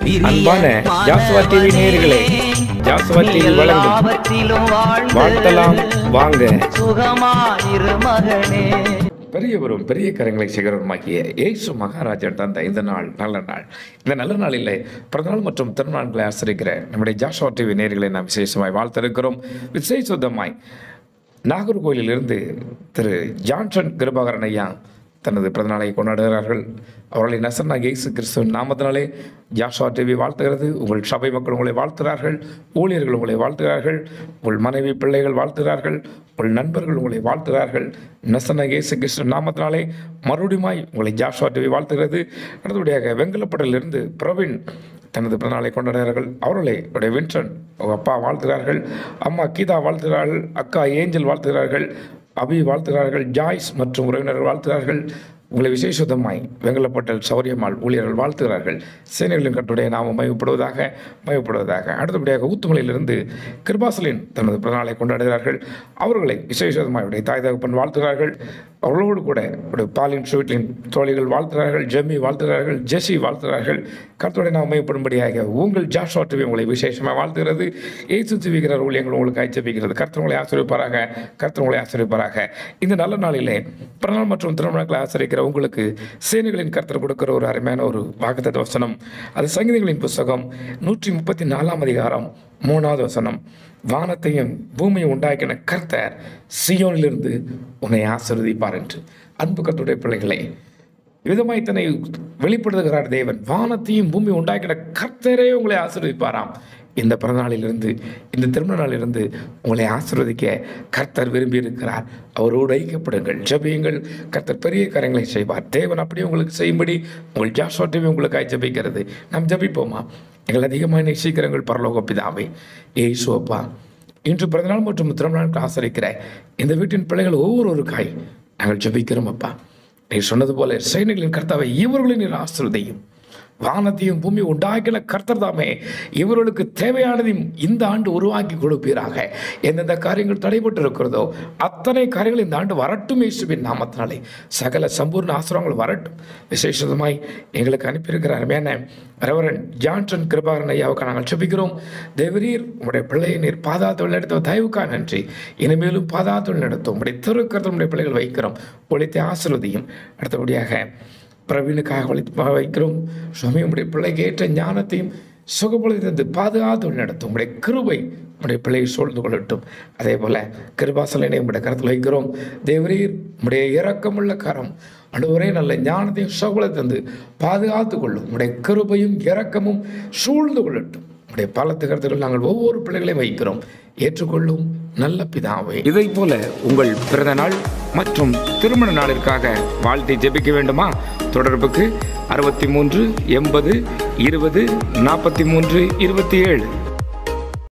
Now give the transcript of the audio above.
அன்பான ஜாஸ்வா டிவி நேயர்களே ஜாஸ்வா டிவி வழங்கும் வாழ்த்தலாம் வாங்க சுகமாயிரு மகனே பெரியவரும் பெரிய கரங்களை சிகரமாக்கிய இயேசு மகாராஜன் தந்த இந்த நாள் நல்ல நாள் இந்த நல்ல நாளிலே பிறந்தநாள் மற்றும் திருநாள்களை ஆசிரிக்கிற நம்முடைய ஜாஷுவா டிவி நேர்களை நாம் விசேஷமாய் வாழ்த்திருக்கிறோம் விசேஷமாய் நாகர்கோயிலிருந்து திரு ஜான்சன் கிருபாகரன் ஐயா தனது பிறந்தநாளை கொண்டாடுகிறார்கள் அவர்களை நசர்னா இயேசு கிறிஸ்துவின் நாமத்தினாலே ஜாஷுவா டிவி வாழ்த்துகிறது உங்கள் சபை மக்கள் உங்களை வாழ்த்துகிறார்கள் ஊழியர்கள் உங்களை வாழ்த்துகிறார்கள் உங்கள் மனைவி பிள்ளைகள் வாழ்த்துகிறார்கள் உங்கள் நண்பர்கள் உங்களை வாழ்த்துகிறார்கள் நசன இயேசு கிறிஸ்துவின் நாமத்தினாலே மறுபடியுமாய் உங்களை ஜாஷுவா டிவி வாழ்த்துகிறது அடுத்தபடியாக வெங்கலப்பட்டிலிருந்து பிரவீன் தனது பிறநாளை கொண்டாடுகிறார்கள் அவர்களை உடைய வின்சன் அவங்க அப்பா வாழ்த்துகிறார்கள் அம்மா கீதா வாழ்த்துகிறார்கள் அக்கா ஏஞ்சல் வாழ்த்துகிறார்கள் அபி வாழ்த்துகிறார்கள் ஜாய்ஸ் மற்றும் உறவினர்கள் வாழ்த்துகிறார்கள் உங்களை விசேஷமாய் வெங்கலப்பட்டல் சௌரியம்மாள் ஊழியர்கள் வாழ்த்துகிறார்கள் சேனைகளின் கட்டுடைய நாம மயப்படுவதாக மயப்படுவதாக அடுத்தபடியாக ஊத்துமலையிலிருந்து கிருபாசலின் தனது பிறநாளை கொண்டாடுகிறார்கள் அவர்களை விசேஷமாய் உடைய தாய் தகப்பன் வாழ்த்துகிறார்கள் அவர்களோடு கூட உடைய பாலின் ஸ்வீட்லின் தோழிகள் வாழ்த்துகிறார்கள் ஜெம்மி வாழ்த்துகிறார்கள் ஜெஸி வாழ்த்துகிறார்கள் கர்த்தருடைய நாம் மையப்படும்படியாக உங்கள் ஜாஷுவா டிவி உங்களை விசேஷமாக வாழ்த்துகிறது ஏசு திவிகிறார் ஊழியங்கள் உங்களுக்கு ஆய்ச்சபிக்கிறது கர்த்தர் உங்களை ஆசிரியப்பாராக கர்த்தர் உங்களை ஆசிரியப்பாராக இந்த நல்ல நாளிலே பிறநாள் மற்றும் திருமணங்களை ஆசிரிக்கிற உங்களுக்கு சேனைகளின் கர்த்தர் கொடுக்கிற ஒரு அருமையான ஒரு வாக்குத்த வசனம் அது சங்கீதங்களின் புஸ்தகம் நூற்றி முப்பத்தி நாலாம் அதிகாரம் மூணாவது வசனம் வானத்தையும் பூமியை உண்டாக்கின கர்த்தர் சியோனிலிருந்து உன்னை ஆசிர்வதிப்பார் என்று அன்பு கர்த்தருடைய பிள்ளைகளே விதமாய் தன்னை வெளிப்படுத்துகிறார் தேவன் வானத்தையும் பூமி உண்டாக்கின கர்த்தரே உங்களை ஆசீர்வதிப்பாராம் இந்த பிறந்தநாளிலிருந்து இந்த திருமண நாளிலிருந்து உங்களை ஆசீர்வதிக்க கர்த்தர் விரும்பி இருக்கிறார் அவரோடு ஐக்கியப்படுங்கள் ஜபியுங்கள் கர்த்தர் பெரிய காரியங்களை செய்வார் தேவன் அப்படியே உங்களுக்கு செய்யும்படி உங்கள் ஜாஷோட்டவே உங்களுக்கு ஜபிக்கிறது நாம் ஜபிப்போமா எங்கள் அதிகமாக நேசிக்கிறங்கள் பரலோக பிதாவே ஏசு அப்பா இன்று பிறந்தநாள் மற்றும் திருமணம் ஆசரிக்கிற இந்த வீட்டின் பிள்ளைகள் ஒவ்வொருவருக்காய் நாங்கள் ஜபிக்கிறோம் அப்பா நீ சொன்னது போல சைனிகளின் கர்த்தாவை இவர்களின் நீர் ஆசிர்வதையும் வானத்தையும் பூமி உண்டாக்கின கர்த்தர் தாமே இவர்களுக்கு தேவையானதையும் இந்த ஆண்டு உருவாக்கி கொடுப்பீராக எந்தெந்த காரியங்கள் தடைபட்டு இருக்கிறதோ அத்தனை காரியங்கள் இந்த ஆண்டு வரட்டும் இயேசுவின் நாமத்தினாலே சகல சம்பூர்ண ஆசிரமங்கள் வரட்டும் விசேஷமாய் எங்களுக்கு அனுப்பியிருக்கிற அருமையான ரெவரன் ஜான்சன் கிருபாகரன் ஐயாவுக்கு நாங்கள் செபிக்கிறோம் தேவரீர் உங்களுடைய பிள்ளையை நீர் பாதாத்தொழில் நடத்த தயவுக்கா நன்றி இனிமேலும் பாதாத்தொழில் நடத்தும் உங்களுடைய திருக்கருத்து உங்களுடைய பிள்ளைகள் வைக்கிறோம் ஒழித்த ஆசிர்வதியும் அடுத்தபடியாக பிரவீனுக்காக வழி வைக்கிறோம் சுவாமி உடைய பிள்ளைக்கு ஏற்ற ஞானத்தையும் சுகப்படுத்தி பாதுகாத்து நடத்தும் உடைய கிருபை உடைய பிள்ளையை சூழ்ந்து கொள்ளட்டும் அதே போல் கிருபாசலனை உடைய கருத்தில் வைக்கிறோம் தேவரீர் உடைய இரக்கமுள்ள கரம் அன்றுவரே நல்ல ஞானத்தையும் சுகபலை தந்து பாதுகாத்து கொள்ளும் உடைய கிருபையும் இரக்கமும் சூழ்ந்து கொள்ளட்டும் உடைய பலத்து கருத்துக்கள் நாங்கள் ஒவ்வொரு பிள்ளைகளையும் வைக்கிறோம் ஏற்றுக்கொள்ளும் நல்ல பிதாவை இதை போல உங்கள் பிறந்த நாள் மற்றும் திருமண நாளிற்காக வாழ்த்தை ஜெபிக்க வேண்டுமா தொடர்புக்கு அறுபத்தி மூன்று எண்பது இருபது நாற்பத்தி மூன்று இருபத்தி ஏழு